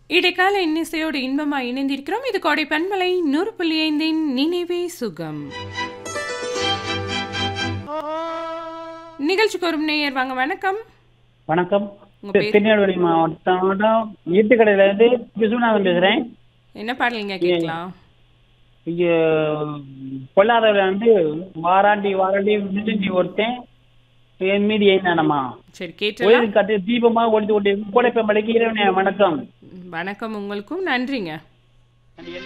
இடைக்கால இன்னிசையோடு இன்பமாய் இணைந்திருக்கிறோம் இது கோடை பண்பலை நூறு புள்ளி ஐந்தின் நினைவே சுகம் நிகழ்ச்சிக்கு ஒரு நேயர் வாங்க வணக்கம் வணக்கம் உங்க பேர்? திருநெல்வேலி மாவட்டம் ஈட்டுக்கடையில இருந்து விஸ்வநாதன் பேசுறேன் என்ன பாடலுங்க கேட்கலாம் இங்க பொல்லாதவள வந்து வாராண்டி வாராண்டி விழுந்தி ஒருத்தன் என் மீதி என்னமா சரி கேட்டலாம் கோயில் கட்டு தீபமா ஒளித்து கொண்டு கோடைப்பை மலைக்கு இறைவனே வணக்கம் வணக்கம் உங்களுக்கும் நன்றிங்க